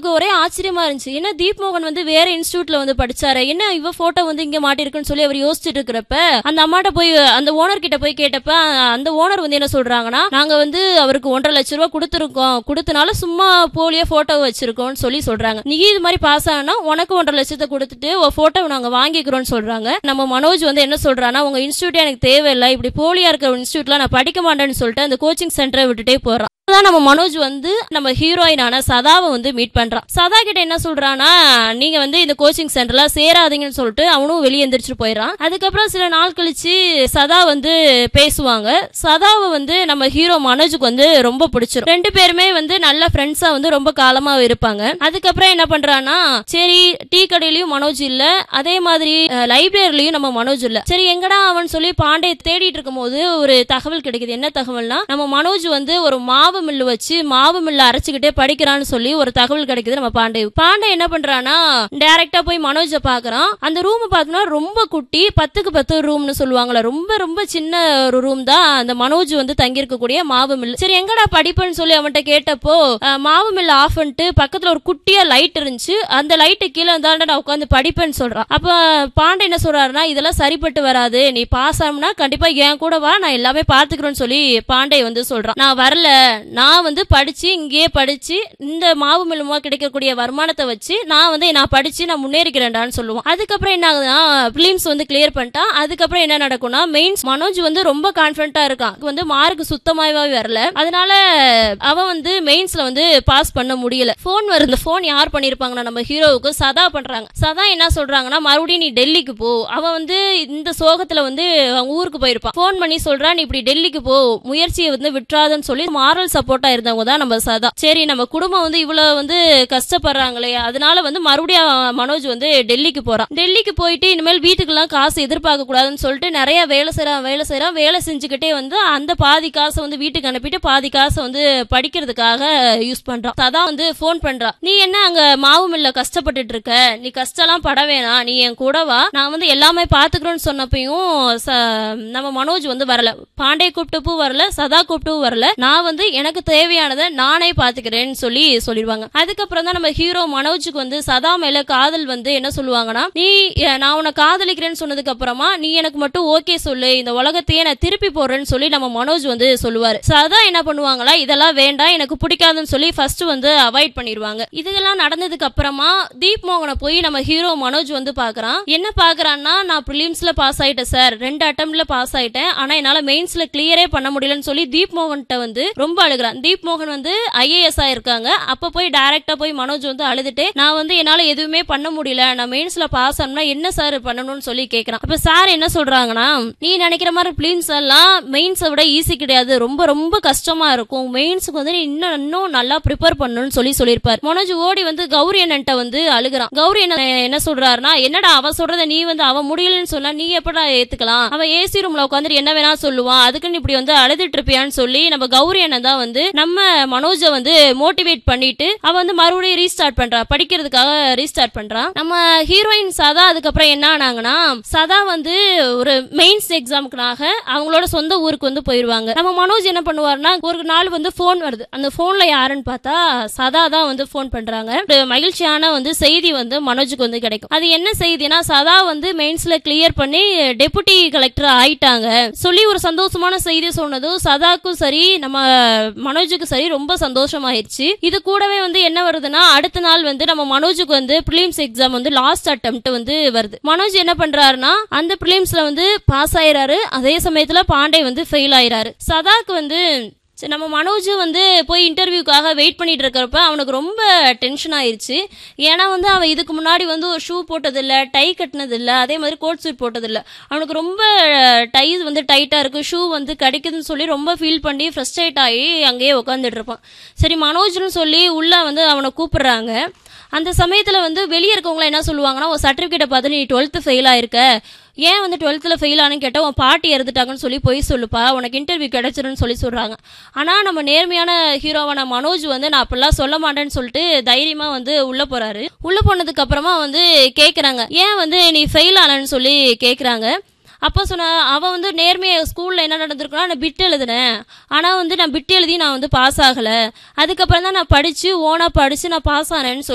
அவருக்கு ஒரே ஆச்சரியமா இருந்துச்சு என்ன தீப் மோகன் வந்து வேற இன்ஸ்டியூட்ல வந்து படிச்சாரு என்ன இவ போட்டோ வந்து இங்க மாட்டிருக்குன்னு சொல்லி அவர் யோசிச்சுட்டு இருக்கிறப்ப அந்த அம்மாட்ட போய் அந்த ஓனர் கிட்ட போய் கேட்டப்ப அந்த ஓனர் வந்து என்ன சொல்றாங்கன்னா நாங்க வந்து அவருக்கு ஒன்றரை லட்ச ரூபாய் கொடுத்துருக்கோம் கொடுத்தனால சும்மா போலியா போட்டோ வச்சிருக்கோம்னு சொல்லி சொல்றாங்க நீ இது மாதிரி பாஸ் ஆனா உனக்கு ஒன்றரை லட்சத்தை கொடுத்துட்டு ஒரு போட்டோ நாங்க வாங்கிக்கிறோம்னு சொல்றாங்க நம்ம மனோஜ் வந்து என்ன சொல்றான்னா உங்க இன்ஸ்டியூட் எனக்கு தேவையில்லை இப்படி போலியா இருக்கிற இன்ஸ்டியூட்ல நான் படிக்க மாட்டேன்னு சொல்லிட்டு அந்த கோச்சிங் சென்டரை விட்டுட்டே போறான் தான் நம்ம மனோஜ் வந்து நம்ம ஹீரோயினான சதாவை வந்து மீட் பண்றான் சதா கிட்ட என்ன சொல்றானா நீங்க வந்து இந்த கோச்சிங் சென்டர்ல சேராதீங்கன்னு சொல்லிட்டு அவனும் வெளியே எந்திரிச்சிட்டு போயிடறான் அதுக்கப்புறம் சில நாள் கழிச்சு சதா வந்து பேசுவாங்க சதாவை வந்து நம்ம ஹீரோ மனோஜுக்கு வந்து ரொம்ப பிடிச்சிரும் ரெண்டு பேருமே வந்து நல்ல ஃப்ரெண்ட்ஸா வந்து ரொம்ப காலமா இருப்பாங்க அதுக்கப்புறம் என்ன பண்றான்னா சரி டீ கடையிலயும் மனோஜ் இல்ல அதே மாதிரி லைப்ரரியிலயும் நம்ம மனோஜ் இல்ல சரி எங்கடா அவன் சொல்லி பாண்டே தேடிட்டு இருக்கும்போது ஒரு தகவல் கிடைக்குது என்ன தகவல்னா நம்ம மனோஜ் வந்து ஒரு மாவு மில்லு வச்சு மாவு மில்லு அரைச்சுக்கிட்டே படிக்கிறான்னு சொல்லி ஒரு தகவல் கிடைக்குது நம்ம பாண்டே பாண்டே என்ன பண்றானா டைரக்டா போய் மனோஜ பாக்குறான் அந்த ரூம் பார்த்தோம்னா ரொம்ப குட்டி பத்துக்கு பத்து ரூம்னு சொல்லுவாங்கல்ல ரொம்ப ரொம்ப சின்ன ஒரு ரூம் தான் அந்த மனோஜ் வந்து தங்கி இருக்கக்கூடிய மாவு மில் சரி எங்கடா படிப்புன்னு சொல்லி அவன்கிட்ட கேட்டப்போ அஹ், மாவு மில் ஆஃப் பண்ணிட்டு பக்கத்துல ஒரு குட்டியா லைட் இருந்துச்சு அந்த லைட்டு கீழே இருந்தாண்ட நான் உட்காந்து படிப்பேன்னு சொல்றான் அப்ப பாண்டே என்ன சொல்றாருன்னா இதெல்லாம் சரிப்பட்டு வராது நீ பாஸ் ஆகுனா கண்டிப்பா என் கூட வா நான் எல்லாமே பாத்துக்கிறேன்னு சொல்லி பாண்டே வந்து சொல்றான் நான் வரல நான் வந்து படிச்சு இங்கேயே படிச்சு இந்த மாவு மில் மூலமா கிடைக்கக்கூடிய வருமானத்தை வச்சு நான் வந்து நான் படிச்சு நான் முன்னேறிக்கிறேன்டான்னு சொல்லுவான் அதுக்கப்புறம் என்ன ஆகுதுன்னா பிலிம்ஸ் வந்து கிளியர் பண்ணிட்டான் அதுக்கப்புறம் என்ன நடக்கும்னா மெயின்ஸ் மனோஜ் வந்து ரொம்ப கான்பிடண்டா இருக்கான் வந்து மார்க் சுத்தமாவே வரல அதனால அவன் வந்து மெயின்ஸ்ல வந்து பாஸ் பண்ண முடியல போன் வருது இந்த போன் யார் பண்ணிருப்பாங்கன்னா நம்ம ஹீரோவுக்கு சதா பண்றாங்க சதா என்ன சொல்றாங்கன்னா மறுபடியும் நீ டெல்லிக்கு போ அவன் வந்து இந்த சோகத்துல வந்து அவங்க ஊருக்கு போயிருப்பான் போன் பண்ணி சொல்றான் நீ இப்படி டெல்லிக்கு போ முயற்சியை வந்து விட்டுறாதுன்னு சொல்லி மாரல் சப்போர்ட்டா இருந்தவங்க தான் நம்ம சதா சரி நம்ம குடும்பம் வந்து இவ்வளவு வந்து கஷ்டப்படுறாங்களே அதனால வந்து மறுபடியும் அவன் மனோஜ் வந்து டெல்லிக்கு போறான் டெல்லிக்கு போயிட்டு இனிமேல் வீட்டுக்கெல்லாம் காசு எதிர்பார்க்க கூடாதுன்னு சொல்லிட்டு நிறைய வேலை செய்யறான் வேலை செய்யறான் வேலை செஞ்சுக்கிட்டே வந்து அந்த பாதி காசை வந்து வீட்டுக்கு அனுப்பிட்டு பாதி காசை வந்து படிக்கிறதுக்காக யூஸ் பண்றான் சதா வந்து ஃபோன் பண்றான் நீ என்ன அங்க மாவு மில்ல கஷ்டப்பட்டுட்டு இருக்க நீ கஷ்டம்லாம் பட வேணாம் நீ என் கூட வா நான் வந்து எல்லாமே பாத்துக்கிறோன்னு சொன்னப்பையும் ச- நம்ம மனோஜ் வந்து வரல பாண்டே கூப்பிட்டப்பும் வரல சதா கூப்பிட்டும் வரல நான் வந்து எனக்கு தேவையானதை நானே பாத்துக்கிறேன்னு சொல்லி சொல்லிடுவாங்க அதுக்கப்புறம் தான் நம்ம ஹீரோ மனோஜுக்கு வந்து சதா மேல காதல் வந்து என்ன சொல்லுவாங்கன்னா நீ அஹ், நான் உன்னை காதலிக்கிறேன்னு சொன்னதுக்கு அப்புறமா நீ எனக்கு மட்டும் ஓகே சொல்லு இந்த உலகத்தையே நான் திருப்பி போடுறேன்னு சொல்லி நம்ம மனோஜ் வந்து சொல்லுவாரு சதா என்ன பண்ணுவாங்களா இதெல்லாம் வேண்டாம் எனக்கு பிடிக்காதுன்னு சொல்லி ஃபர்ஸ்ட் வந்து அவாய்ட் பண்ணிடுவாங்க இதெல்லாம் நடந்ததுக்கு அப்புறமா தீப் மோகனை போய் நம்ம ஹீரோ மனோஜ் வந்து பாக்குறான் என்ன பாக்குறான்னா நான் ப்ரிலிம்ஸ்ல பாஸ் ஆயிட்டேன் சார் ரெண்டு அட்டம்ல பாஸ் ஆயிட்டேன் ஆனா என்னால மெயின்ஸ்ல கிளியரே பண்ண முடியலன்னு சொல்லி தீப் மோகன்கிட்ட வந்து ரொம்ப அழுகுறான் தீப் மோகன் வந்து ஐஏஎஸ் ஆயிருக்காங்க அப்ப போய் டைரக்டா போய் மனோஜ் வந்து அழுதுட்டு நான் வந்து என்னால எதுவுமே பண்ண முடியல நான் மெயின்ஸ்ல பாஸ் ஆனா என்ன சார் பண்ணணும்னு சொல்லி கேக்குறான் அப்ப சார் என்ன சொல்றாங்கன்னா நீ நினைக்கிற மாதிரி பிலிம்ஸ் எல்லாம் மெயின்ஸை விட ஈஸி கிடையாது ரொம்ப ரொம்ப கஷ்டமா இருக்கும் மெயின்ஸுக்கு வந்து நீ இன்னும் இன்னும் நல்லா ப்ரிப்பேர் பண்ணணும்னு சொல்லி சொல்லியிருப்பார் மனோஜ் ஓடி வந்து கௌரி அண்ணன்ட்ட வந்து அழுகுறான் கௌரி என்ன என்ன சொல்றாருன்னா என்னடா அவ சொல்றத நீ வந்து அவ முடியலன்னு சொன்னா நீ எப்படா ஏத்துக்கலாம் அவன் ஏசி ரூம்ல உட்காந்துட்டு என்ன வேணா சொல்லுவான் அதுக்குன்னு இப்படி வந்து அழுதுட்டு இருப்பியான்னு சொல்லி நம்ம கௌரி அண்ணன் தான் வந்து நம்ம மனோஜை வந்து மோட்டிவேட் பண்ணிட்டு அவ வந்து மறுபடியும் ரீஸ்டார்ட் பண்றா படிக்கிறதுக்காக ரீஸ்டார்ட் பண்றான் நம்ம ஹீரோயின் சதா அதுக்கப்புறம் என்ன ஆனாங்கன்னா சதா வந்து ஒரு மெயின்ஸ் எக்ஸாமுக்குனாக அவங்களோட சொந்த ஊருக்கு வந்து போயிருவாங்க நம்ம மனோஜ் என்ன பண்ணுவாருன்னா ஒரு நாள் வந்து ஃபோன் வருது அந்த போன்ல யாருன்னு பார்த்தா சதா தான் வந்து ஃபோன் பண்றாங்க ஒரு மகிழ்ச்சியான வந்து செய்தி வந்து மனோஜுக்கு வந்து கிடைக்கும் அது என்ன செய்தினா சதா வந்து மெயின்ஸ்ல கிளியர் பண்ணி டெபுட்டி கலெக்டர் ஆயிட்டாங்க சொல்லி ஒரு சந்தோஷமான செய்தி சொன்னதும் சதாக்கும் சரி நம்ம மனோஜுக்கு சரி ரொம்ப சந்தோஷமாயிருச்சு இது கூடவே வந்து என்ன வருதுன்னா அடுத்த நாள் வந்து நம்ம மனோஜுக்கு வந்து ப்ரிலிம்ஸ் எக்ஸாம் வந்து லாஸ்ட் அட்டம்ப்ட் வந்து வருது மனோஜ் என்ன பண்றாருன்னா அந்த ப்ரிலிம்ஸ்ல வந்து பாஸ் ஆயிராரு அதே சமயத்துல பாண்டே வந்து ஃபெயில் ஆயிராரு சதாக்கு வந்து சரி, நம்ம மனோஜ் வந்து போய் இன்டர்வியூக்காக வெயிட் பண்ணிட்டு இருக்கிறப்ப அவனுக்கு ரொம்ப டென்ஷன் ஆயிருச்சு ஏன்னா வந்து அவன் இதுக்கு முன்னாடி வந்து ஒரு ஷூ போட்டதில்ல டை கட்டினதில்ல அதே மாதிரி கோட் சூட் போட்டதில்ல அவனுக்கு ரொம்ப டை வந்து டைட்டாக இருக்கு ஷூ வந்து கிடைக்குதுன்னு சொல்லி ரொம்ப ஃபீல் பண்ணி ஃப்ரஸ்ட்ரேட் ஆகி அங்கேயே உட்காந்துட்டு இருப்பான் சரி மனோஜ்னு சொல்லி உள்ள வந்து அவனை கூப்பிடுறாங்க அந்த சமயத்தில் வந்து வெளியே இருக்கவங்களாம் என்ன சொல்லுவாங்கன்னா ஒரு சர்டிஃபிகேட்டை பார்த்து நீ டுவெல்த்து ஃபெயில் ஆயிருக்க ஏன் வந்து டுவெல்த்தில் ஃபெயில் ஆனு கேட்டால் உன் பாட்டி இறந்துட்டாங்கன்னு சொல்லி போய் சொல்லுப்பா உனக்கு இன்டர்வியூ கிடைச்சிருன்னு சொல்லி சொல்கிறாங்க ஆனால் நம்ம நேர்மையான ஹீரோவான மனோஜ் வந்து நான் அப்படிலாம் சொல்ல மாட்டேன்னு சொல்லிட்டு தைரியமாக வந்து உள்ளே போகிறாரு உள்ளே போனதுக்கு அப்புறமா வந்து கேட்குறாங்க ஏன் வந்து நீ ஃபெயில் ஆனன்னு சொல்லி கேட்குறாங்க அப்போ சொன்ன அவன் வந்து நேர்மையை ஸ்கூலில் என்ன நடந்திருக்குன்னா நான் பிட் எழுதினேன் ஆனால் வந்து நான் பிட் எழுதி நான் வந்து பாஸ் ஆகலை அதுக்கப்புறம் தான் நான் படித்து ஓனாக படித்து நான் பாஸ் ஆனேன்னு சொல்லி